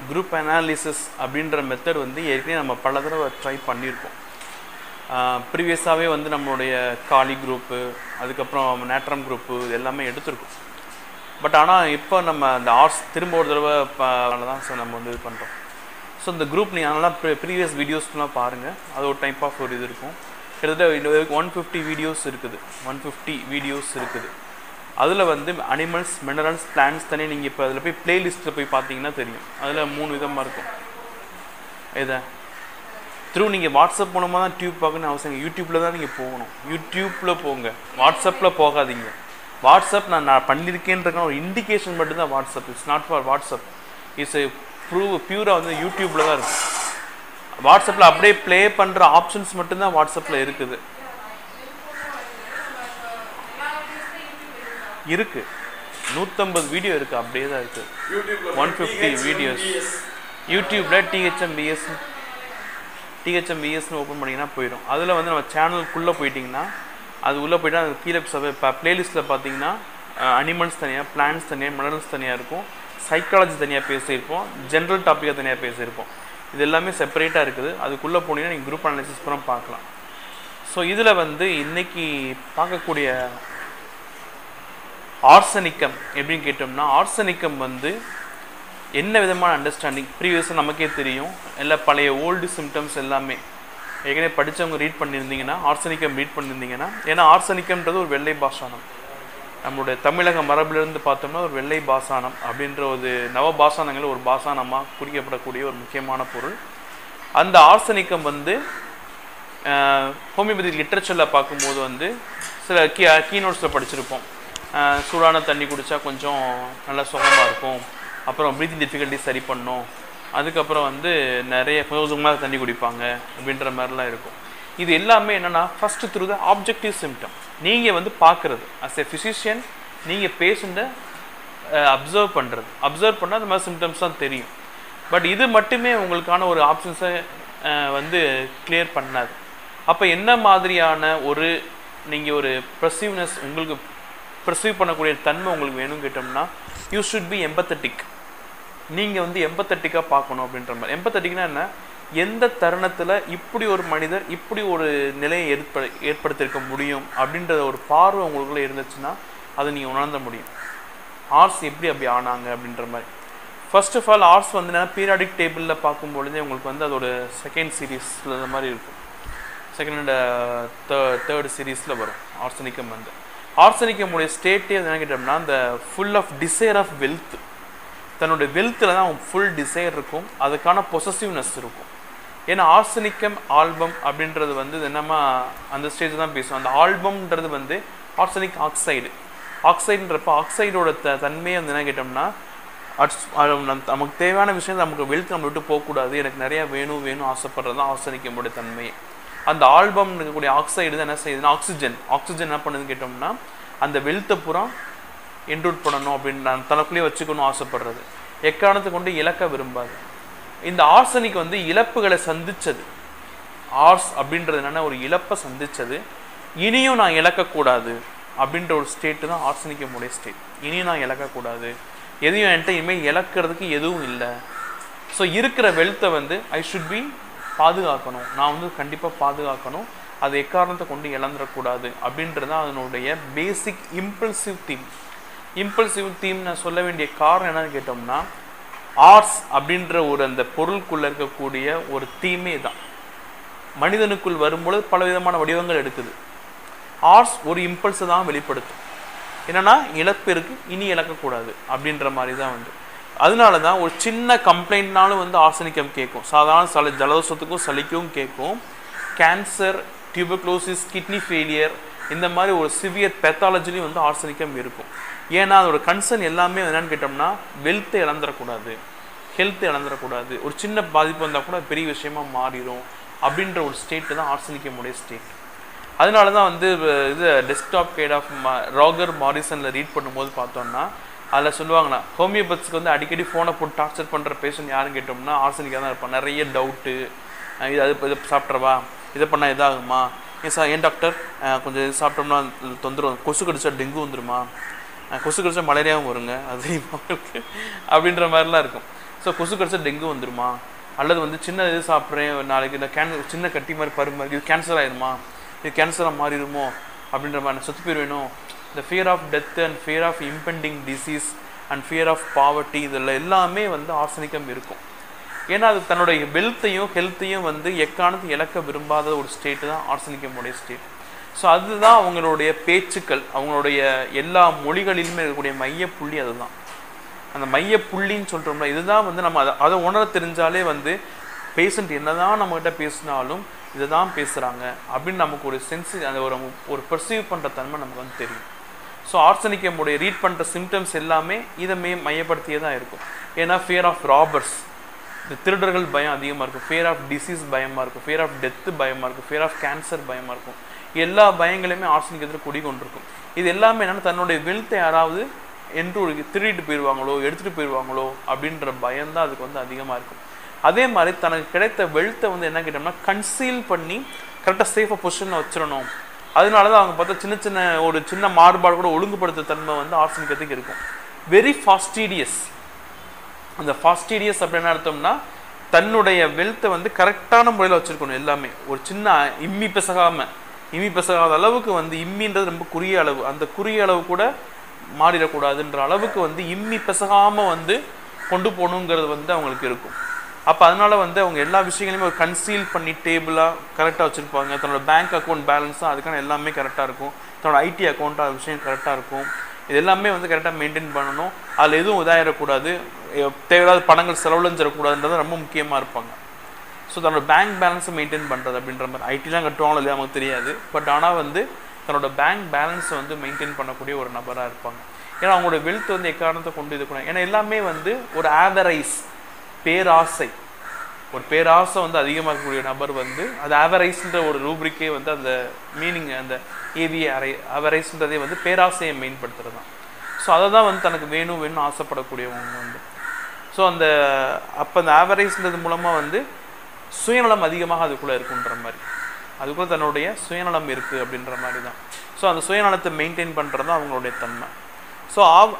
group analysis அப்படின்ற method வந்து ஏற்கனவே நம்ம பல தடவை ட்ரை பண்ணியிருக்கோம் ப்ரீவியஸாகவே வந்து நம்மளுடைய காலி குரூப்பு அதுக்கப்புறம் நேட்ரம் குரூப்பு இது எல்லாமே எடுத்திருக்கோம் பட் ஆனால் இப்போ நம்ம அந்த ஆர்ட்ஸ் திரும்ப ஒரு தடவை தான் சார் நம்ம வந்து இது பண்ணுறோம் ஸோ இந்த குரூப் நீங்கள் அதெல்லாம் ப்ரீவியஸ் வீடியோஸ்லாம் பாருங்கள் அது ஒரு டைப் ஆஃப் ஒரு இது இருக்கும் கிட்டத்தட்ட ஒன் ஃபிஃப்டி வீடியோஸ் இருக்குது ஒன் ஃபிஃப்டி வீடியோஸ் இருக்குது அதில் வந்து அனிமல்ஸ் மினரல்ஸ் பிளான்ஸ் தனி நீங்கள் இப்போ அதில் போய் பிளேலிஸ்ட்டில் போய் பார்த்தீங்கன்னா தெரியும் அதில் மூணு விதமாக இருக்கும் இதை த்ரூ நீங்கள் வாட்ஸ்அப் மூலமாக தான் டியூப் பார்க்கணும்னு அவசியம் யூடியூப்பில் தான் நீங்கள் போகணும் யூடியூப்பில் போங்க வாட்ஸ்அப்பில் போகாதீங்க வாட்ஸ்அப் நான் நான் பண்ணியிருக்கேன்ற ஒரு இண்டிகேஷன் மட்டும்தான் WhatsApp it's not for WhatsApp it's prove பியூராக வந்து யூடியூப்பில் தான் இருக்குது வாட்ஸ்அப்பில் அப்படியே ப்ளே பண்ணுற ஆப்ஷன்ஸ் மட்டும்தான் வாட்ஸ்அப்பில் இருக்குது இருக்கு நூற்றம்பது வீடியோ இருக்குது அப்படியே தான் இருக்குது யூடியூப்ல ஒன் ஃபிஃப்டி வீடியோஸ் யூடியூப்பில் டிஹெச்எம்பிஎஸ் டிஹெச்எம்பிஎஸ்னு ஓப்பன் பண்ணிங்கன்னா போயிடும் அதில் வந்து நம்ம சேனலுக்குள்ளே போயிட்டிங்கன்னா அது உள்ளே போயிட்டா அது கீழே சபை இப்போ ப்ளேலிஸ்ட்டில் பார்த்தீங்கன்னா அனிமல்ஸ் தனியாக பிளான்ஸ் தனியாக மினரல்ஸ் தனியாக இருக்கும் சைக்காலஜி தனியாக பேசியிருப்போம் ஜென்ரல் டாப்பிக்காக தனியாக பேசியிருப்போம் இது எல்லாமே செப்பரேட்டாக இருக்குது அதுக்குள்ளே போனீங்கன்னா நீங்கள் குரூப் அனாலிசிஸ் பூரா பார்க்கலாம் ஸோ இதில் வந்து இன்னைக்கு பார்க்கக்கூடிய ஆர்சனிக்கம் எப்படின்னு கேட்டோம்னா ஆர்சனிக்கம் வந்து என்ன விதமான அண்டர்ஸ்டாண்டிங் ப்ரீவியஸாக நமக்கே தெரியும் எல்லா பழைய ஓல்டு சிம்டம்ஸ் எல்லாமே ஏற்கனவே படித்தவங்க ரீட் பண்ணியிருந்தீங்கன்னா ஆர்சனிக்கம் ரீட் பண்ணியிருந்தீங்கன்னா ஏன்னா ஆர்சனிக்கம்ன்றது ஒரு வெள்ளை பாஷானம் நம்மளுடைய தமிழக மரபிலிருந்து பார்த்தோம்னா ஒரு வெள்ளை பாசானம் அப்படின்ற ஒரு நவ பாசானங்களில் ஒரு பாசானமாக குறிக்கப்படக்கூடிய ஒரு முக்கியமான பொருள் அந்த ஆர்சனிக்கம் வந்து ஹோமியோபதி லிட்ரேச்சரில் பார்க்கும்போது வந்து சில கீ கீநோட்ஸில் படிச்சிருப்போம் அஹ் சூடான தண்ணி குடித்தா கொஞ்சம் நல்லா சுகமாக இருக்கும் அப்புறம் ப்ரீத்திங் டிஃபிகல்ட்டி சரி பண்ணும் அதுக்கப்புறம் வந்து நிறைய கொஞ்சமாக தண்ணி குடிப்பாங்க அப்படின்ற மாதிரிலாம் இருக்கும் இது எல்லாமே என்னென்னா first through the objective symptom நீங்கள் வந்து பார்க்குறது அஸ் எ ஃபிசிஷியன் நீங்கள் பேஷண்ட்டை அப்சர்வ் பண்ணுறது அப்சர்வ் பண்ணால் அந்த மாதிரி சிம்டம்ஸ் தான் தெரியும் பட் இது மட்டுமே உங்களுக்கான ஒரு ஆப்ஷன்ஸை வந்து கிளியர் பண்ணாது அப்போ என்ன மாதிரியான ஒரு நீங்கள் ஒரு ப்ரெசிவ்னஸ் உங்களுக்கு ப்ரெசீவ் பண்ணக்கூடிய தன்மை உங்களுக்கு வேணும் கேட்டோம்னா யூ ஷுட் பி எம்பத்தட்டிக் நீங்கள் வந்து எம்பத்தட்டிக்காக பார்க்கணும் அப்படின்ற மாதிரி எம்பத்தட்டிக்னா என்ன எந்த தருணத்தில் இப்படி ஒரு மனிதர் இப்படி ஒரு நிலையை ஏற்ப ஏற்படுத்தியிருக்க முடியும் அப்படின்ற ஒரு பார்வை உங்களுக்குள்ள இருந்துச்சுன்னா அதை நீங்கள் உணர்ந்த முடியும் ஆர்ட்ஸ் எப்படி அப்படி ஆனாங்க அப்படின்ற மாதிரி ஃபர்ஸ்ட் ஆஃப் ஆல் ஆர்ட்ஸ் வந்து என்ன பீரியாடிக் டேபிளில் பார்க்கும்பொழுதே உங்களுக்கு வந்து அதோட செகண்ட் சீரீஸில் இந்த மாதிரி இருக்கும் செகண்ட் அண்ட் தேர்ட் சீரீஸில் வரும் ஆர்சனிக்கம் வந்து ஆர்சனிக்கமுடைய ஸ்டேட்டே என்ன கேட்டோம்னா இந்த full of desire of wealth தன்னுடைய வெல்த்தில் தான் ஃபுல் டிசைர் இருக்கும் அதுக்கான பொசசிவ்னஸ் இருக்கும் ஏன்னா ஆர்சனிக்கம் ஆல்பம் அப்படின்றது வந்து இது என்னமா அந்த ஸ்டேஜ் தான் பேசும் அந்த ஆல்பம்ன்றது வந்து ஆர்சனிக் ஆக்சைடு ஆக்சைடுன்றப்ப ஆக்சைடோட த தன்மையை வந்து என்ன கேட்டோம்னா அட்ஸ் அது நம்ம- நமக்கு தேவையான விஷயம் நமக்கு வெல்த் நம்ம விட்டு போகக்கூடாது எனக்கு நிறைய வேணும் வேணும் ஆசைப்படுறது தான் ஆர்சனிக்கமுடைய தன்மை அந்த ஆல்பம் இருக்கக்கூடிய ஆக்சைடு தான் என்ன செய்யுதுன்னா ஆக்சிஜன் ஆக்சிஜன் என்ன பண்ணுதுன்னு கேட்டோம்னா அந்த வெல்த்தை பூரா இன்க்ளூட் பண்ணணும் அப்படின்னு நான் தனக்குள்ளேயே வச்சுக்கணும் ஆசைப்படுறது எக்காரணத்தை கொண்டு இழக்க விரும்பாது இந்த ஆர்சனிக் வந்து இழப்புகளை சந்திச்சது ஆர்ஸ் அப்படின்றது என்னன்னா ஒரு இழப்பை சந்திச்சது இனியும் நான் இழக்கக்கூடாது அப்படின்ற ஒரு ஸ்டேட்டு தான் ஆர்சனிக்கமுடைய ஸ்டேட் இனியும் நான் இழக்கக்கூடாது எதையும் என்கிட்ட இனிமேல் இழக்கிறதுக்கு எதுவும் இல்லை ஸோ இருக்கிற வெல்த்தை வந்து ஐ ஷுட் பி பாதுகாக்கணும் நான் வந்து கண்டிப்பாக பாதுகாக்கணும் அது எக்காரணத்தை கொண்டு இழந்துடக்கூடாது அப்படின்றது தான் அதனுடைய basic impulsive theme impulsive theme நான் சொல்ல வேண்டிய காரணம் என்னன்னு கேட்டோம்னா ஆர்ட்ஸ் அப்படின்ற ஒரு அந்த பொருளுக்குள்ள இருக்கக்கூடிய ஒரு தீமே தான் மனிதனுக்குள் வரும்பொழுது பல விதமான வடிவங்கள் எடுக்குது ஆர்ட்ஸ் ஒரு இம்பல்ஸை தான் வெளிப்படுத்தும் என்னன்னா இழப்பு இருக்கு இனி இழக்கக்கூடாது அப்படின்ற மாதிரி தான் வந்து அதனால தான் ஒரு சின்ன கம்ப்ளைண்ட்னாலும் வந்து ஆர்சனிக்கம் கேட்கும் சாதாரண சளி ஜலதோஷத்துக்கும் சளிக்கும் கேட்கும் கேன்சர் டியூபக்ளோசிஸ் கிட்னி ஃபெயிலியர் இந்த மாதிரி ஒரு சிவியர் பெத்தாலஜிலையும் வந்து ஆர்சனிக்கம் இருக்கும் ஏன்னா அதோட கன்சர்ன் எல்லாமே என்னன்னு கேட்டோம்னா வெல்த்தை இழந்துடக்கூடாது ஹெல்த் இழந்துடக்கூடாது ஒரு சின்ன பாதிப்பு வந்தால் கூட பெரிய விஷயமா மாறிடும் அப்படின்ற ஒரு ஸ்டேட்டு தான் ஆர்சனிக்கமுடைய ஸ்டேட் அதனால தான் வந்து அஹ், இது டெஸ்க்டாப் கைட் ஆஃப் ராகர் மாரிசனில் ரீட் பண்ணும்போது பார்த்தோம்னா அதில் சொல்லுவாங்கண்ணா ஹோமியோபத்ஸ்க்கு வந்து அடிக்கடி ஃபோனை போட்டு டார்ச்சர் பண்ணுற பேஷண்ட் யாருன்னு கேட்டோம்னா ஆர்சனிக்காக தான் இருப்பான் நிறைய டவுட்டு இது அது இதை சாப்பிட்றவா இதை பண்ணால் இதாகுமா ஏன் சார் ஏன் டாக்டர் அஹ், கொஞ்சம் இது சாப்பிட்டோம்னா தொந்தரவு கொசு கடிச்சா டெங்கு வந்துருமா அஹ், கொசு கடிச்சா மலேரியாவும் வருங்க அது தெரியுமா உங்களுக்கு அப்படின்ற மாதிரிலாம் இருக்கும் ஸோ கொசு கடிச்சா டெங்கு வந்துருமா அல்லது வந்து சின்ன இது சாப்பிட்றேன் நாளைக்கு இந்த கேன் சின்ன கட்டி மாதிரி பரு மாதிரி இது கேன்சர் ஆயிருமா இது கேன்சராக மாறிடுமோ அப்படின்ற மாதிரி நான் செத்து போயிடுவேணும் இந்த fear of death and fear of impending disease and fear of poverty இதில் எல்லாமே வந்து ஆர்சனிக்கம் இருக்கும் ஏன்னா அது தன்னுடைய வெல்த்தையும் ஹெல்த்தையும் வந்து எக்காரணத்தை இழக்க விரும்பாத ஒரு ஸ்டேட்டு தான் ஆர்சனிக்கமுடைய ஸ்டேட் ஸோ அதுதான் அவங்களுடைய பேச்சுக்கள் அவங்களுடைய எல்லா மொழிகளிலுமே இருக்கக்கூடிய மைய புள்ளி அதுதான் அந்த மைய புள்ளின்னு சொல்கிறோம்ல இதுதான் வந்து நம்ம அதை அதை உணர தெரிஞ்சாலே வந்து பேஷண்ட் என்னதான் நம்மகிட்ட பேசினாலும் இதை தான் பேசுகிறாங்க அப்படின்னு நமக்கு ஒரு சென்சி அந்த ஒரு ஒரு பெர்சீவ் பண்ணுற தன்மை நமக்கு வந்து தெரியும் ஸோ ஆர்சனிக்கமுடைய ரீட் பண்ணுற சிம்டம்ஸ் எல்லாமே இதை மே மையப்படுத்தியே தான் இருக்கும் ஏன்னா ஃபியர் ஆஃப் ராபர்ஸ் இந்த திருடர்கள் பயம் அதிகமாக இருக்கும் ஃபியர் ஆஃப் டிசீஸ் பயமாக இருக்கும் ஃபியர் ஆஃப் டெத்து பயமாக இருக்கும் ஃபியர் ஆஃப் கேன்சர் பயமாக இருக்கும் எல்லா பயங்களையுமே ஆர்சனிக்கத்தில் குடிக்கொண்டிருக்கும் இது எல்லாமே என்னன்னா தன்னுடைய வெல்த்தை யாராவது என்று ஒரு திருடிட்டு போயிடுவாங்களோ எடுத்துகிட்டு போயிடுவாங்களோ அப்படின்ற பயம்தான் அதுக்கு வந்து அதிகமாக இருக்கும் அதே மாதிரி தனக்கு கிடைத்த வெல்த்தை வந்து என்ன கேட்டோம்னா கன்சீல் பண்ணி கரெக்டாக சேஃபாக பொசிஷனில் வச்சிடணும் அதனால தான் அவங்க பார்த்தா சின்ன சின்ன ஒரு சின்ன மாறுபாடு கூட ஒழுங்குபடுத்த தன்மை வந்து ஆர்சனிக்கத்துக்கு இருக்கும் வெரி ஃபாஸ்டீடியஸ் அந்த ஃபாஸ்டீடியஸ் அப்படின்னு அர்த்தம்னா தன்னுடைய வெல்த்தை வந்து கரெக்டான முறையில் வச்சுருக்கணும் எல்லாமே ஒரு சின்ன இம்மி பிசகாமல் இம்மி பிசகாத அளவுக்கு வந்து இம்மின்றது ரொம்ப குறுகிய அளவு அந்த குறுகிய அளவு கூட மாறிடக்கூடாதுன்ற அளவுக்கு வந்து இம்மி பிசகாமல் வந்து கொண்டு போகணுங்கிறது வந்து அவங்களுக்கு இருக்கும் அப்போ அதனால வந்து அவங்க எல்லா விஷயங்களையுமே ஒரு கன்சீல் பண்ணி டேபிளாக கரெக்டாக வச்சுருப்பாங்க தன்னோட பேங்க் அக்கௌண்ட் பேலன்ஸாக அதுக்கான எல்லாமே கரெக்டாக இருக்கும் தன்னோட ஐடி அக்கௌண்ட் அது விஷயம் கரெக்டாக இருக்கும் இது எல்லாமே வந்து கரெக்டாக மெயின்டைன் பண்ணணும் அதில் எதுவும் இதாகிடக்கூடாது தேவையில்லாத பணங்கள் செலவுலஞ்சிடக்கூடாதுன்றது ரொம்ப முக்கியமாக இருப்பாங்க ஸோ தன்னோட பேங்க் பேலன்ஸை மெயின்டைன் பண்ணுறது அப்படின்ற மாதிரி ஐடிலாம் கட்டுவாங்களோ இல்லையா நமக்கு தெரியாது பட் ஆனால் வந்து தன்னோட பேங்க் பேலன்ஸை வந்து மெயின்டைன் பண்ணக்கூடிய ஒரு நபராக இருப்பாங்க ஏன்னா அவங்களோட வெல்த் வந்து எக்காரணத்தை கொண்டு இது பண்ண ஏன்னா எல்லாமே வந்து ஒரு ஆவரைஸ் பேராசை ஒரு பேராசை வந்து அதிகமாக இருக்கக்கூடிய நபர் வந்து அது ஆவரைஸ்ன்ற ஒரு ரூப்ரிக்கே வந்து அந்த மீனிங் அந்த ஏவிய அரை அவரைஸ்ன்றதே வந்து பேராசையை மெயின்படுத்துறது தான் ஸோ அதை தான் வந்து தனக்கு வேணும் வேணும்னு ஆசைப்படக்கூடியவங்க வந்து ஸோ அந்த அப்போ அந்த ஆவரேஜ்ன்றது மூலமாக வந்து சுயநலம் அதிகமாக அதுக்குள்ளே இருக்குன்ற மாதிரி அதுக்குள்ளே தன்னுடைய சுயநலம் இருக்குது அப்படின்ற மாதிரி தான் ஸோ அந்த சுயநலத்தை மெயின்டைன் பண்ணுறது தான் அவங்களுடைய தன்மை ஸோ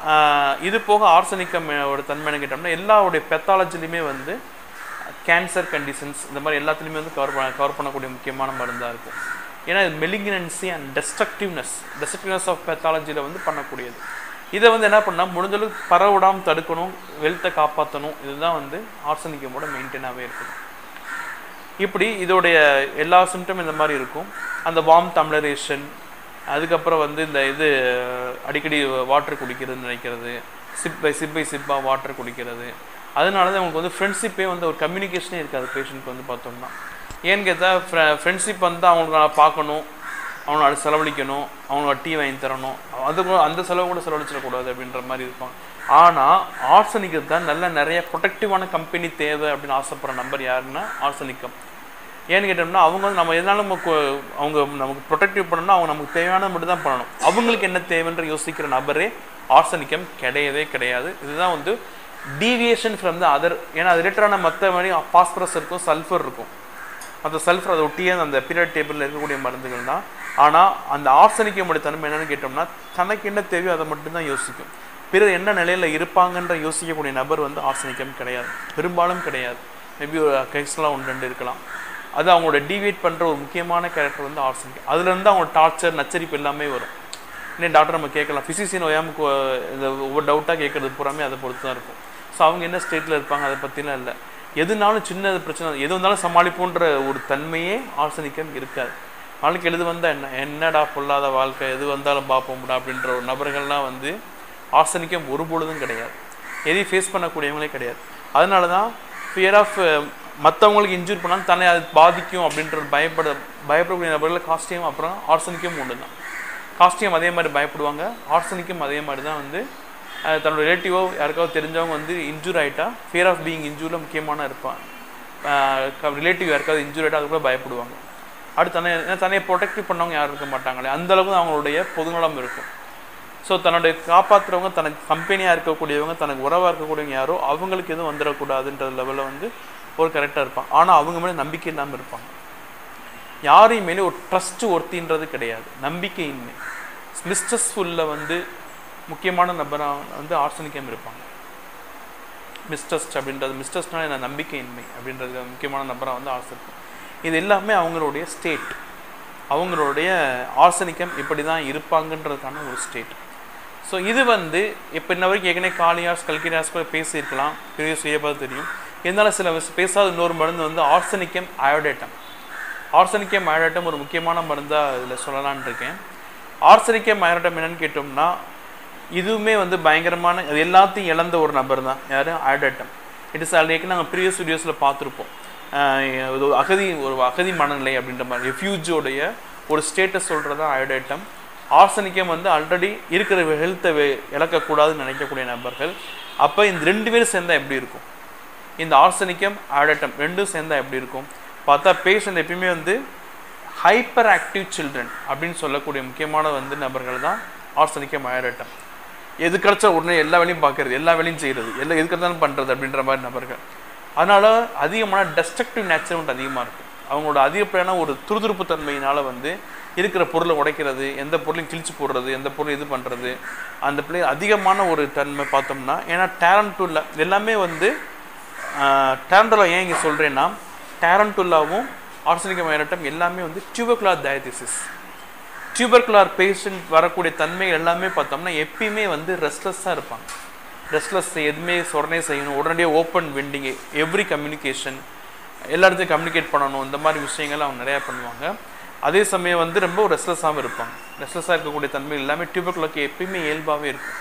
இது போக ஆர்சனிக்கம் ஒரு தன்மைன்னு கேட்டோம்னா எல்லாருடைய பெத்தாலஜிலையுமே வந்து கேன்சர் கண்டிஷன்ஸ் இந்த மாதிரி எல்லாத்துலேயுமே வந்து கவர் பண்ண கவர் பண்ணக்கூடிய முக்கியமான மருந்தாக இருக்கும் ஏன்னா இது மெலிகினன்சி அண்ட் டெஸ்ட்ரக்டிவ்னஸ் டெஸ்ட்ரக்டிவ்னஸ் ஆஃப் பெத்தாலஜியில் வந்து பண்ணக்கூடியது இதை வந்து என்ன பண்ணால் முடிஞ்சளவுக்கு பரவிடாமல் தடுக்கணும் வெல்த்தை காப்பாற்றணும் இதுதான் வந்து ஆர்சனிக்கமோட மெயின்டைனாகவே இருக்குது இப்படி இதோடைய எல்லா சிம்டம் இந்த மாதிரி இருக்கும் அந்த வார்ம் டம்ளரேஷன் அதுக்கப்புறம் வந்து இந்த இது அடிக்கடி வாட்டர் குடிக்கிறதுன்னு நினைக்கிறது சிப் பை சிப் பை சிப்பாக வாட்டர் குடிக்கிறது அதனால தான் அவங்களுக்கு வந்து ஃப்ரெண்ட்ஷிப்பே வந்து ஒரு கம்யூனிகேஷனே இருக்காது பேஷண்ட்க்கு வந்து பார்த்தோம்னா ஏன்னு கேட்டால் ஃப்ரெ ஃப்ரெண்ட்ஷிப் வந்து அவங்களுக்கு நான் பார்க்கணும் அவங்கள அது செலவழிக்கணும் அவங்களோட டீ வாங்கி தரணும் அது கூட அந்த செலவு கூட செலவழிச்சிடக்கூடாது அப்படின்ற மாதிரி இருப்பாங்க ஆனால் ஆர்சனிக்கு தான் நல்ல நிறைய ப்ரொடெக்டிவான கம்பெனி தேவை அப்படின்னு ஆசைப்படுற நம்பர் யாருன்னா ஆர்சனிக்கம் ஏன்னு கேட்டோம்னா அவங்க வந்து நம்ம எதனாலும் நமக்கு அவங்க நமக்கு ப்ரொடெக்டிவ் பண்ணணும்னா அவங்க நமக்கு தேவையான மட்டும் தான் பண்ணணும் அவங்களுக்கு என்ன தேவைன்ற யோசிக்கிற நபரே ஆர்சனிக்கம் கிடையவே கிடையாது இதுதான் வந்து டீவியேஷன் ஃப்ரம் த அதர் ஏன்னா அது ரிலேட்டடான மற்ற மாதிரி பாஸ்பரஸ் இருக்கும் சல்ஃபர் இருக்கும் அந்த சல்ஃபர் அதை ஒட்டியே அந்த பீரியட் டேபிளில் இருக்கக்கூடிய மருந்துகள் தான் ஆனால் அந்த ஆர்சனிக்கமுடைய தன்மை என்னன்னு கேட்டோம்னா தனக்கு என்ன தேவையோ அதை மட்டும்தான் யோசிக்கும் பிறர் என்ன நிலையில் இருப்பாங்கன்ற யோசிக்கக்கூடிய நபர் வந்து ஆர்சனிக்கம் கிடையாது பெரும்பாலும் கிடையாது மேபி ஒரு கேஸ்லாம் ஒன்று ரெண்டு இருக்கலாம் அது அவங்களோட டிவியேட் பண்ணுற ஒரு முக்கியமான கேரக்டர் வந்து ஆர்சனிக் அதுலேருந்து அவங்க டார்ச்சர் நச்சரிப்பு எல்லாமே வரும் இன்னும் டாக்டர் நம்ம கேட்கலாம் ஃபிசிஷியன் ஒயாமுக்கு இந்த ஒவ்வொரு டவுட்டாக கேட்குறது பூராமே அதை பொறுத்து தான் இருக்கும் ஸோ அவங்க என்ன ஸ்டேட்டில் இருப்பாங்க அதை பற்றிலாம் இல்லை எதுனாலும் சின்ன பிரச்சனை எது வந்தாலும் சமாளிப்போன்ற ஒரு தன்மையே ஆர்சனிக்கம் இருக்காது நாளைக்கு எழுது வந்தால் என்ன என்னடா பொல்லாத வாழ்க்கை எது வந்தாலும் பார்ப்போம்டா அப்படின்ற ஒரு நபர்கள்லாம் வந்து ஆர்சனிக்கம் ஒரு பொழுதும் கிடையாது எதையும் ஃபேஸ் பண்ணக்கூடியவங்களே கிடையாது அதனால தான் ஃபியர் ஆஃப் மற்றவங்களுக்கு இன்ஜூர் பண்ணாலும் தன்னை அது பாதிக்கும் அப்படின்ற பயப்பட பயப்படக்கூடிய நபர்கள் காஸ்டியம் அப்புறம் ஆர்சனிக்கும் ஒன்று தான் காஸ்டியம் அதே மாதிரி பயப்படுவாங்க ஆர்சனிக்கும் அதே மாதிரி தான் வந்து தன்னோட ரிலேட்டிவோ யாருக்காவது தெரிஞ்சவங்க வந்து இன்ஜூர் ஆகிட்டா ஃபியர் ஆஃப் பீயிங் இன்ஜூரில் முக்கியமான இருப்பான் ரிலேட்டிவ் யாருக்காவது இன்ஜூர் ஆகிட்டா அது கூட பயப்படுவாங்க அடுத்து தன்னை ஏன்னா தன்னையை ப்ரொடெக்டிவ் பண்ணவங்க யாரும் இருக்க மாட்டாங்களே அந்தளவுக்கு அவங்களுடைய பொதுநலம் இருக்கும் ஸோ தன்னுடைய காப்பாற்றுறவங்க தனக்கு கம்பெனியாக இருக்கக்கூடியவங்க தனக்கு உறவாக இருக்கக்கூடியவங்க யாரோ அவங்களுக்கு எதுவும் வந்துடக்கூடாதுன்ற லெவலில் வந்து ஒரு கரெக்டாக இருப்பாங்க ஆனால் அவங்க மேலே நம்பிக்கை இல்லாமல் இருப்பாங்க யாரையும் மேலே ஒரு ட்ரஸ்ட் ஒர்த்தின்றது கிடையாது நம்பிக்கையின்மை மிஸ்ட்ரஸ்ஃபுல்லில் வந்து முக்கியமான நபராக வந்து ஆர்சனிக்கம் இருப்பாங்க மிஸ்டஸ்ட் அப்படின்றது மிஸ்டஸ்ட்னா என்ன நம்பிக்கையின்மை அப்படின்றது முக்கியமான நபராக வந்து ஆர்ஸ் இருக்கும் இது எல்லாமே அவங்களுடைய ஸ்டேட் அவங்களுடைய ஆர்சனிக்கம் இப்படி தான் இருப்பாங்கன்றதுக்கான ஒரு ஸ்டேட் ஸோ இது வந்து இப்போ இன்ன வரைக்கும் ஏற்கனவே காலியாஸ் கல்கிரியாஸ் கூட பேசியிருக்கலாம் பெரிய சுயபாது தெரியும் இருந்தாலும் சில விஷ- பேசாத இன்னொரு மருந்து வந்து ஆர்சனிக்கம் அயோடேட்டம் ஆர்சனிக்கம் அயோடேட்டம் ஒரு முக்கியமான மருந்தாக இதில் சொல்லலாம்னு இருக்கேன் ஆர்சனிக்கம் அயோடேட்டம் என்னன்னு கேட்டோம்னா இதுவுமே வந்து பயங்கரமான அது எல்லாத்தையும் இழந்த ஒரு நபர் தான் யார் அயோடேட்டம் இட் இஸ் ஆல்ரெடி நாங்கள் ப்ரீவியஸ் வீடியோஸில் பார்த்துருப்போம் ஆஹ் இது ஒரு அகதி ஒரு அகதி மனநிலை அப்படின்ற மாதிரி ரெஃப்யூஜோடைய ஒரு ஸ்டேட்டஸ் சொல்கிறது தான் அயோடேட்டம் ஆர்சனிக்கம் வந்து ஆல்ரெடி இருக்கிற ஹெல்த்தை இழக்கக்கூடாதுன்னு நினைக்கக்கூடிய நபர்கள் அப்போ இந்த ரெண்டு பேரும் சேர்ந்தா எப்படி இருக்கும் இந்த ஆர்சனிக்கம் அயோடேட்டம் ரெண்டும் சேர்ந்தா எப்படி இருக்கும் பார்த்தா பேஷண்ட் எப்பயுமே வந்து ஹைப்பர் ஆக்டிவ் சில்ட்ரன் அப்படின்னு சொல்லக்கூடிய முக்கியமான வந்து நபர்கள் தான் ஆர்சனிக்கம் அயோடேட்டம் எது கிடைச்சா உடனே எல்லா வேலையும் பார்க்கறது எல்லா வேலையும் செய்கிறது எல்லாம் எது கிடைச்சாலும் பண்ணுறது அப்படின்ற மாதிரி நபர்கள் அதனால அதிகமான டெஸ்ட்ரக்டிவ் நேச்சர் வந்து அதிகமாக இருக்கும் அவங்களோட அதிகப்படியான ஒரு துருதுருப்பு தன்மையினால வந்து இருக்கிற பொருளை உடைக்கிறது எந்த பொருளையும் கிழிச்சு போடுறது எந்த பொருளும் இது பண்ணுறது அந்த பிள்ளை அதிகமான ஒரு தன்மை பார்த்தோம்னா ஏன்னா டேரண்ட்டுள்ள எல்லாமே வந்து டேரண்டுலா ஏன் இங்கே சொல்கிறேன்னா டேரண்டுல்லாவும் ஆர்சனிக்க மயரட்டம் எல்லாமே வந்து டியூபர்குலார் டயதிசிஸ் டியூபர்குலார் பேஷண்ட் வரக்கூடிய தன்மை எல்லாமே பார்த்தோம்னா எப்பயுமே வந்து ரெஸ்ட்லெஸ்ஸாக இருப்பாங்க ரெஸ்ட்லெஸ் எதுவுமே உடனே செய்யணும் உடனடியாக ஓப்பன் வெண்டிங் எவ்ரி கம்யூனிகேஷன் எல்லா இடத்தையும் கம்யூனிகேட் பண்ணணும் இந்த மாதிரி விஷயங்கள் அவங்க நிறையா பண்ணுவாங்க அதே சமயம் வந்து ரொம்ப ரெஸ்ட்லெஸ்ஸாகவும் இருப்பாங்க ரெஸ்ட்லெஸ்ஸாக இருக்கக்கூடிய தன்மை எல்லாமே டியூபர்குலாக்கு எப்பயுமே இயல்பாகவே இருக்கும்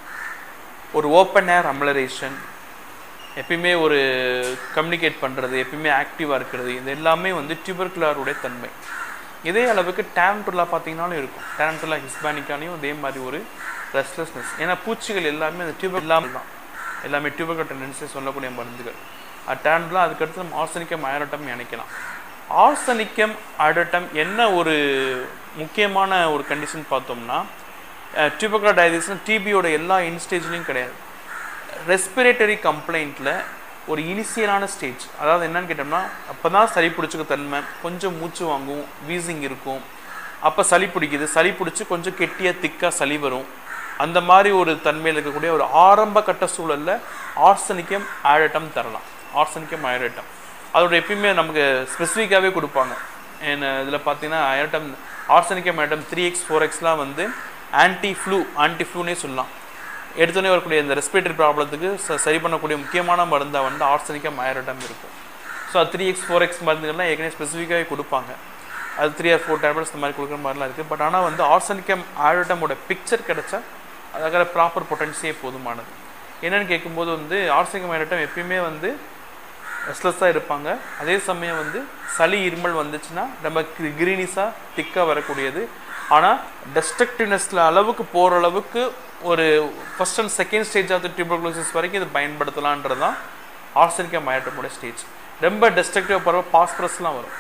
ஒரு ஓப்பன் ஏர் அம்லரேஷன் எப்பயுமே ஒரு கம்யூனிகேட் பண்ணுறது எப்பயுமே ஆக்டிவாக இருக்கிறது இது எல்லாமே வந்து டியூபர்குலாருடைய தன்மை இதே அளவுக்கு டேரண்ட்டுல்லா பார்த்தீங்கன்னாலும் இருக்கும் டேரண்ட்டுல்லா ஹிஸ்பானிக்காலையும் இதே மாதிரி ஒரு ரெஸ்ட்லெஸ்னஸ் ஏன்னா பூச்சிகள் எல்லாமே அந்த டியூபர் இல்லாமல் தான் எல்லாமே டியூபர் டெண்டன்சி சொல்லக்கூடிய மருந்துகள் டேரண்ட்லாம் அதுக்கடுத்து நம்ம ஆர்சனிக்கம் அயரட்டம் நினைக்கலாம் ஆர்சனிக்கம் அயரட்டம் என்ன ஒரு முக்கியமான ஒரு கண்டிஷன் பார்த்தோம்னா டியூபர்குலர் டயதிஸ்னு டிபியோட எல்லா இன்ஸ்டேஜ்லையும் கிடையாது ரெஸ்பிரேட்டரி கம்ப்ளைண்ட்டில் ஒரு இனிஷியலான ஸ்டேஜ் அதாவது என்னன்னு கேட்டோம்னா அப்போ தான் சளி பிடிச்சிக்க தன்மை கொஞ்சம் மூச்சு வாங்கும் வீசிங் இருக்கும் அப்போ சளி பிடிக்குது சளி பிடிச்சி கொஞ்சம் கெட்டியாக திக்காக சளி வரும் அந்த மாதிரி ஒரு தன்மையில் இருக்கக்கூடிய ஒரு ஆரம்ப கட்ட சூழலில் ஆர்சனிக்கம் ஆழட்டம் தரலாம் ஆர்சனிக்கம் அயரட்டம் அதோட எப்பயுமே நமக்கு ஸ்பெசிஃபிக்காகவே கொடுப்பாங்க என்ன இதில் பார்த்தீங்கன்னா அயரட்டம் ஆர்சனிக்கம் அயரட்டம் த்ரீ எக்ஸ் ஃபோர் எக்ஸ்லாம் வந்து ஆன்டி ஃப்ளூ ஆன்டி ஃப்ளூனே சொல்லலாம் எடுத்தோடனே வரக்கூடிய இந்த ரெஸ்பிரேட்டரி ப்ராப்ளத்துக்கு ச- சரி பண்ணக்கூடிய முக்கியமான மருந்தாக வந்து ஆர்சனிக்கம் அயரட்டம் இருக்கும் ஸோ அது த்ரீ எக்ஸ் ஃபோர் எக்ஸ் மருந்துகள்லாம் ஏற்கனவே ஸ்பெசிஃபிக்காகவே கொடுப்பாங்க அது த்ரீ ஆர் ஃபோர் டேப்லெட்ஸ் இந்த மாதிரி கொடுக்குற மாதிரிலாம் இருக்குது பட் ஆனால் வந்து ஆர்சனிக்கம் அயரட்டமோட பிக்சர் கிடைச்சா அதுக்காக ப்ராப்பர் பொட்டன்சியே போதுமானது என்னன்னு கேட்கும்போது வந்து ஆர்சனிக்கம் அயரட்டம் எப்பயுமே வந்து ரெஸ்ட்லெஸ்ஸாக இருப்பாங்க அதே சமயம் வந்து சளி இருமல் வந்துச்சுன்னா நம்ம கிரீனிஸாக திக்காக வரக்கூடியது ஆனால் டெஸ்ட்ரக்டிவ்னஸில் அளவுக்கு போகிற அளவுக்கு ஒரு first and second stage of tuberculosis வரைக்கும் இது பயன்படுத்தலான்றது தான் ஆர்சனிக்கா மயட்டமோட ஸ்டேஜ் ரொம்ப டெஸ்ட்ரக்டிவ் போகிற பாஸ்பரஸ்லாம் வரும்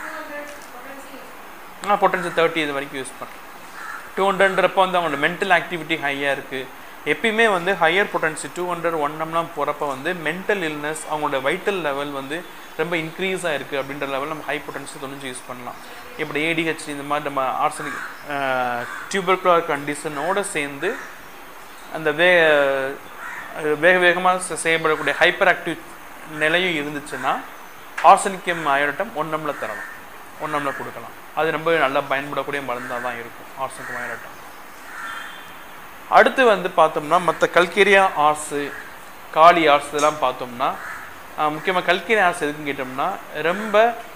ஆனால் பொட்டன்ஷியல் தேர்ட்டி இது வரைக்கும் யூஸ் பண்ணுறேன் டூ ஹண்ட்ரட்ன்றப்போ வந்து அவங்களோட மென்டல் ஆக்டிவிட்டி ஹையாக இருக்குது எப்பயுமே வந்து higher potency two hundred one எம்லாம் போகிறப்ப வந்து மென்டல் இல்னஸ் அவங்களோட வைட்டல் லெவல் வந்து ரொம்ப இன்க்ரீஸ் ஆயிருக்கு அப்படின்ற லெவல் நம்ம ஹை பொட்டன்சி தொழிஞ்சு யூஸ் பண்ணலாம் இப்படி ஏடிஹெச் இந்த மாதிரி நம்ம ஆர்சனிக் டியூபர்குலர் கண்டிஷனோட சேர்ந்து அந்த வே அஹ் வேக வேகமாக செ- செய்யப்படக்கூடிய ஹைப்பர் ஆக்டிவ் நிலையும் இருந்துச்சுன்னா ஆர்சனிக்கம் அயோடட்டம் ஒன்னம்ல தரலாம் ஒன்னம்ல கொடுக்கலாம் அது ரொம்ப நல்லா பயன்படக்கூடிய மருந்தாக தான் இருக்கும் ஆர்சனிக்கம் அயோடட்டம் அடுத்து வந்து பார்த்தோம்னா மற்ற கல்கேரியா ஆர்ஸு காளி ஆர்ஸ் இதெல்லாம் பார்த்தோம்னா முக்கியமாக கல்கேரியா ஆர்ஸ் எதுக்குன்னு கேட்டோம்னா ரொம்ப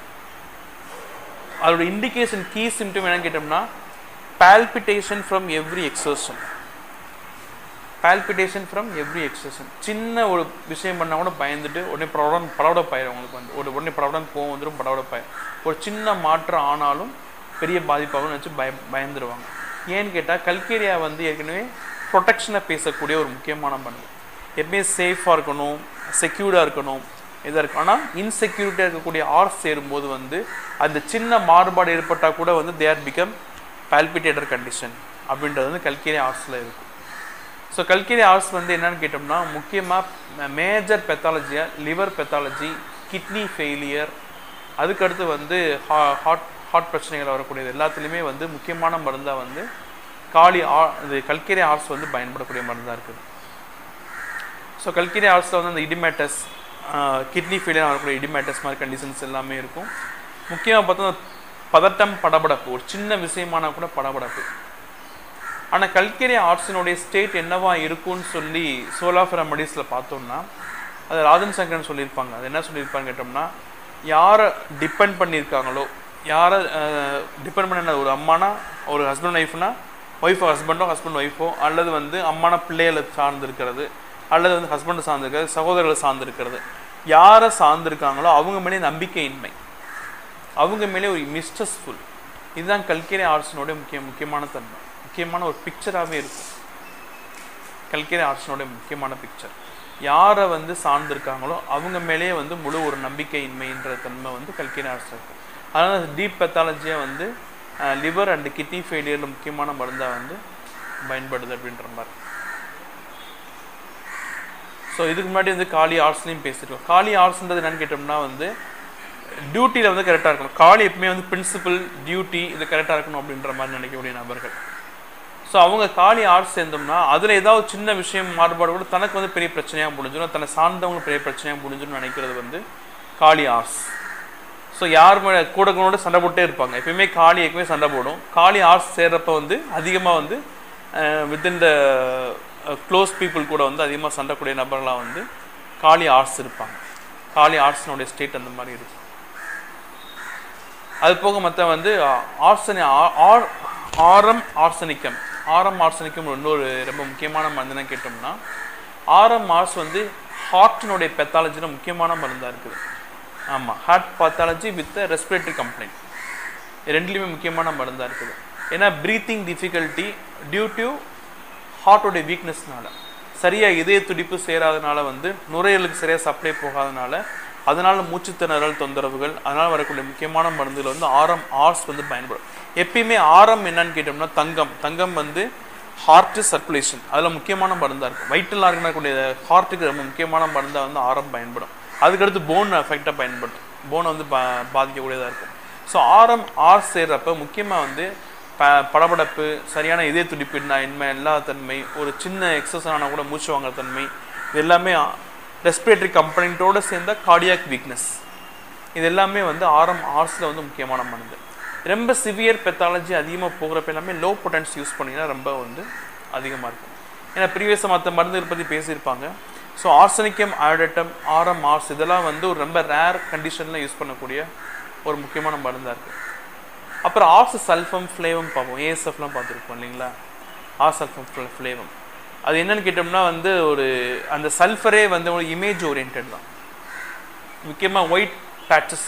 அதோட இண்டிகேஷன் கீ சிம்டம் என்னன்னு கேட்டோம்னா palpitation from every exertion palpitation from every exertion சின்ன ஒரு விஷயம் பண்ணால் கூட பயந்துட்டு உடனே படவுடன் படவுடப்பாயிரும் அவங்களுக்கு வந்து ஒரு உடனே படவுடன் போகும் வந்துடும் படவுடப்பாயிரும் ஒரு சின்ன மாற்றம் ஆனாலும் பெரிய பாதிப்பாகவும் நினச்சி பய பயந்துருவாங்க ஏன்னு கேட்டால் கல்கேரியா வந்து ஏற்கனவே ப்ரொடெக்ஷனை பேசக்கூடிய ஒரு முக்கியமான மருந்து எப்பயுமே சேஃபாக இருக்கணும் செக்யூர்டாக இருக்கணும் இதாக இருக்கும் ஆனால் இன்செக்யூரிட்டியாக இருக்கக்கூடிய ஆர்ஸ் சேரும்போது வந்து அந்த சின்ன மாறுபாடு ஏற்பட்டால் கூட வந்து they are become palpitator condition அப்படின்றது வந்து கல்கேரி ஆர்ட்ஸில் இருக்கும் ஸோ கல்கேரி ஆர்ட்ஸ் வந்து என்னன்னு கேட்டோம்னா முக்கியமாக மேஜர் பெத்தாலஜியாக லிவர் பெத்தாலஜி கிட்னி ஃபெயிலியர் அதுக்கடுத்து வந்து ஹார்ட் ஹார்ட் பிரச்சனைகள் வரக்கூடியது எல்லாத்துலேயுமே வந்து முக்கியமான மருந்தாக வந்து காளி ஆ இது கல்கேரி ஆர்ட்ஸ் வந்து பயன்படக்கூடிய மருந்தாக இருக்குது ஸோ கல்கிரி ஆர்ட்ஸில் வந்து அந்த இடிமேட்டஸ் கிட்னி ஃபெயிலியர் வரக்கூடிய இடிமேட்டஸ் மாதிரி கண்டிஷன்ஸ் எல்லாமே இருக்கும் முக்கியமாக பார்த்தா அந்த பதட்டம் படபடப்பு ஒரு சின்ன விஷயமான கூட படபடப்பு ஆனால் கல்கரி ஆர்ட்ஸினுடைய ஸ்டேட் என்னவா இருக்கும்னு சொல்லி சோல் ஆஃப் ரெமடிஸில் பார்த்தோம்னா அது ராஜன் சங்கரன் சொல்லியிருப்பாங்க அது என்ன சொல்லியிருப்பாங்க கேட்டோம்னா யாரை டிபெண்ட் பண்ணியிருக்காங்களோ யாரை டிபெண்ட் பண்ண ஒரு அம்மானா ஒரு ஹஸ்பண்ட் ஒய்ஃப்னா ஒய்ஃபோ ஹஸ்பண்டோ ஹஸ்பண்ட் ஒய்ஃபோ அல்லது வந்து அம்மானா பிள்ளைகளை சார்ந்து இருக்கிறது அல்லது வந்து ஹஸ்பண்ட் சார்ந்திருக்கிறது சகோதரர்களை சார்ந்திருக்கிறது யாரை சார்ந்திருக்காங்களோ அவங்க மேலே நம்பிக்கையின்மை அவங்க மேலே ஒரு மிஸ்டஸ்ஃபுல் இதுதான் கல்கரி ஆர்ட்ஸினுடைய முக்கிய முக்கியமான தன்மை முக்கியமான ஒரு பிக்சராகவே இருக்கும் கல்கரி ஆர்ட்ஸினுடைய முக்கியமான பிக்சர் யாரை வந்து சார்ந்திருக்காங்களோ அவங்க மேலேயே வந்து முழு ஒரு நம்பிக்கையின்மைன்ற தன்மை வந்து கல்கரி ஆர்ட்ஸ் இருக்கும் அதனால் டீப் பெத்தாலஜியாக வந்து லிவர் அண்ட் கிட்னி ஃபெயிலியரில் முக்கியமான மருந்தாக வந்து பயன்படுது அப்படின்ற மாதிரி ஸோ இதுக்கு முன்னாடி வந்து காலி ஆர்ட்ஸ்லையும் பேசியிருக்கோம் காலி ஆர்ட்ஸ்ன்றது என்னன்னு கேட்டோம்னா வந்து டியூட்டியில் வந்து கரெக்டாக இருக்கணும் காலி எப்பவுமே வந்து பிரின்சிபல் டியூட்டி இது கரெக்டாக இருக்கணும் அப்படின்ற மாதிரி நினைக்கக்கூடிய நபர்கள் ஸோ அவங்க காலி ஆர்ட்ஸ் சேர்ந்தோம்னா அதில் ஏதாவது சின்ன விஷயம் மாறுபாடு கூட தனக்கு வந்து பெரிய பிரச்சனையாக முடிஞ்சிடும் தன்னை சார்ந்தவங்க பெரிய பிரச்சனையாக முடிஞ்சிடும் நினைக்கிறது வந்து காலி ஆர்ட்ஸ் ஸோ யார் மேலே கூட கூட சண்டை போட்டே இருப்பாங்க எப்பயுமே காளி எப்பவுமே சண்டை போடும் காளி ஆர்ட்ஸ் சேர்றப்ப வந்து அதிகமாக வந்து வித்தின் த க்ளோஸ் பீப்புள் கூட வந்து அதிகமாக சண்டைக்கூடிய நபர்களாக வந்து காளி ஆர்ட்ஸ் இருப்பாங்க காளி ஆர்ட்ஸ்னுடைய ஸ்டேட் அந்த மாதிரி இருக்கும் அது போக மற்ற வந்து ஆர்சனி ஆர் ஆரம் ஆர்சனிக்கம் ஆரம் ஆர்சனிக்கம் இன்னொரு ரொம்ப முக்கியமான மருந்துன்னு கேட்டோம்னா ஆரம் ஆர்ஸ் வந்து ஹார்ட்டினுடைய பெத்தாலஜியில் முக்கியமான மருந்தாக இருக்குது ஆமாம் heart pathology with respiratory complaint ரெண்டுலேயுமே முக்கியமான மருந்தாக இருக்குது ஏன்னா ப்ரீத்திங் டிஃபிகல்ட்டி டியூ டு ஹார்ட்டோடைய வீக்னஸ்னால சரியாக இதய துடிப்பு சேராதனால வந்து நுரையீரலுக்கு சரியாக சப்ளை போகாதனால அதனால் மூச்சுத்திணறல் தொந்தரவுகள் அதனால் வரக்கூடிய முக்கியமான மருந்துகள் வந்து ஆரம் ஆர்ஸ் வந்து பயன்படும் எப்பயுமே ஆரம் என்னன்னு கேட்டோம்னா தங்கம் தங்கம் வந்து ஹார்ட் சர்க்குலேஷன் அதில் முக்கியமான மருந்தாக இருக்கும் வயிற்றில் இருக்கக்கூடிய ஹார்ட்டுக்கு ரொம்ப முக்கியமான மருந்தாக வந்து ஆரம் பயன்படும் அதுக்கடுத்து போன் எஃபெக்டாக பயன்படும் போனை வந்து பா பாதிக்கக்கூடியதாக இருக்கும் ஸோ ஆரம் ஆர் சேர்றப்ப முக்கியமாக வந்து ப படபடப்பு சரியான இதய துடிப்பு இன்மை எல்லா தன்மை ஒரு சின்ன எக்ஸஸ் ஆனால் கூட மூச்சு வாங்குற தன்மை இது எல்லாமே ரெஸ்பிரேட்டரி கம்பனண்ட்டோடு சேர்ந்த கார்டியாக் வீக்னஸ் இது எல்லாமே வந்து ஆரம் ஆர்ஸில் வந்து முக்கியமான மருந்து ரொம்ப சிவியர் பெத்தாலஜி அதிகமாக போகிறப்ப எல்லாமே லோ பொட்டன்ஸ் யூஸ் பண்ணிங்கன்னா ரொம்ப வந்து அதிகமாக இருக்கும் ஏன்னா ப்ரீவியஸாக மற்ற மருந்துகள் பற்றி பேசியிருப்பாங்க ஸோ ஆர்சனிக்கம் அயோடேட்டம் ஆரம் ஆர்ஸ் இதெல்லாம் வந்து ஒரு ரொம்ப ரேர் கண்டிஷனில் யூஸ் பண்ணக்கூடிய ஒரு முக்கியமான மருந்தாக இருக்குது அப்புறம் ஆர்ஸ் சல்ஃபம் ஃப்ளேவம் பார்ப்போம் ஏஎஸ்எஃப்லாம் பார்த்துருப்போம் இல்லைங்களா ஆர் சல்ஃபம் ஃப்ளேவம் அது என்னன்னு கேட்டோம்னா வந்து ஒரு அந்த சல்ஃபரே வந்து ஒரு இமேஜ் ஓரியன்ட் தான் முக்கியமாக ஒயிட் பேட்சஸ்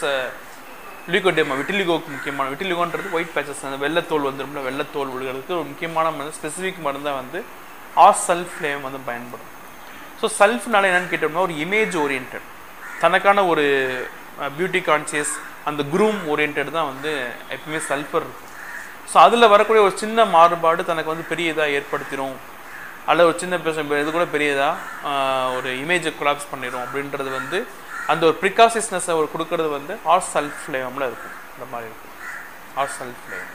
லிகோடேமா விட்டிலிகோக்கு முக்கியமான விட்டிலிகோன்றது ஒயிட் பேச்சஸ் அந்த வெள்ளத்தோல் வந்துடும்ல வெள்ளத்தோல் விழுகிறதுக்கு ஒரு முக்கியமான மருந்து ஸ்பெசிஃபிக் மருந்தாக வந்து ஆர் சல்ஃப் ஃப்ளேம் வந்து பயன்படும் ஸோ செல்ஃப்னால என்னன்னு கேட்டோம்னா ஒரு இமேஜ் ஓரியன்ட் தனக்கான ஒரு பியூட்டி கான்சியஸ் அந்த குரூம் ஓரியன்ட் தான் வந்து எப்பவுமே சல்ஃபர் இருக்கும் ஸோ அதில் வரக்கூடிய ஒரு சின்ன மாறுபாடு தனக்கு வந்து பெரிய இதாக ஏற்படுத்திடும் அல்ல ஒரு சின்ன பேச இது கூட பெரியதாக ஒரு இமேஜை கொலாப்ஸ் பண்ணிடும் அப்படின்றது வந்து அந்த ஒரு ப்ரிகாசியஸ்னஸை ஒரு கொடுக்கறது வந்து ஆர் செல்ஃப் ஃப்ளேவமில் இருக்கும் இந்த மாதிரி இருக்கும் ஆர் செல்ஃப் ஃப்ளேவம்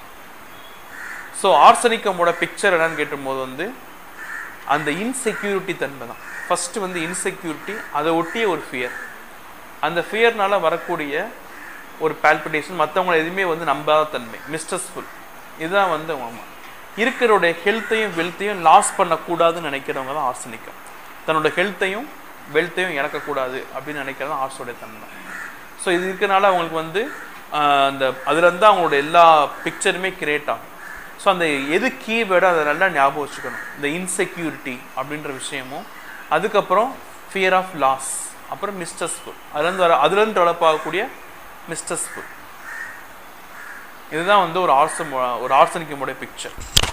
ஸோ ஆர்சனிக்கமோட பிக்சர் என்னன்னு கேட்டும்போது வந்து அந்த இன்செக்யூரிட்டி தன்மை தான் ஃபஸ்ட்டு வந்து இன்செக்யூரிட்டி அதை ஒட்டிய ஒரு ஃபியர் அந்த ஃபியர்னால வரக்கூடிய ஒரு பால்பிட்டேஷன் மற்றவங்களை எதுவுமே வந்து நம்பாத தன்மை மிஸ்டஸ்ஃபுல் இதுதான் வந்து ஆமாம் இருக்கிறோடைய ஹெல்த்தையும் வெல்த்தையும் லாஸ் பண்ணக்கூடாதுன்னு நினைக்கிறவங்க தான் ஆர்சனிக்கம் தன்னோட ஹெல்த்தையும் வெல்த்தையும் இழக்கக்கூடாது அப்படின்னு நினைக்கிறது தான் ஆர்ட்ஸோடைய தன்மை ஸோ இது இருக்கனால அவங்களுக்கு வந்து அந்த அதுலேருந்து அவங்களோட எல்லா பிக்சருமே கிரியேட் ஆகும் ஸோ அந்த எது கீவேர்டோ அதை நல்லா ஞாபகம் வச்சுக்கணும் இந்த இன்செக்யூரிட்டி அப்படின்ற விஷயமும் அதுக்கப்புறம் ஃபியர் ஆஃப் லாஸ் அப்புறம் மிஸ்டஸ்ஃபுல் அதுலேருந்து வர அதுலேருந்து டெவலப் ஆகக்கூடிய மிஸ்டஸ்ஃபுல் இதுதான் வந்து ஒரு ஆர்சம் ஒரு ஆர்சனிக்கமுடைய பிக்சர்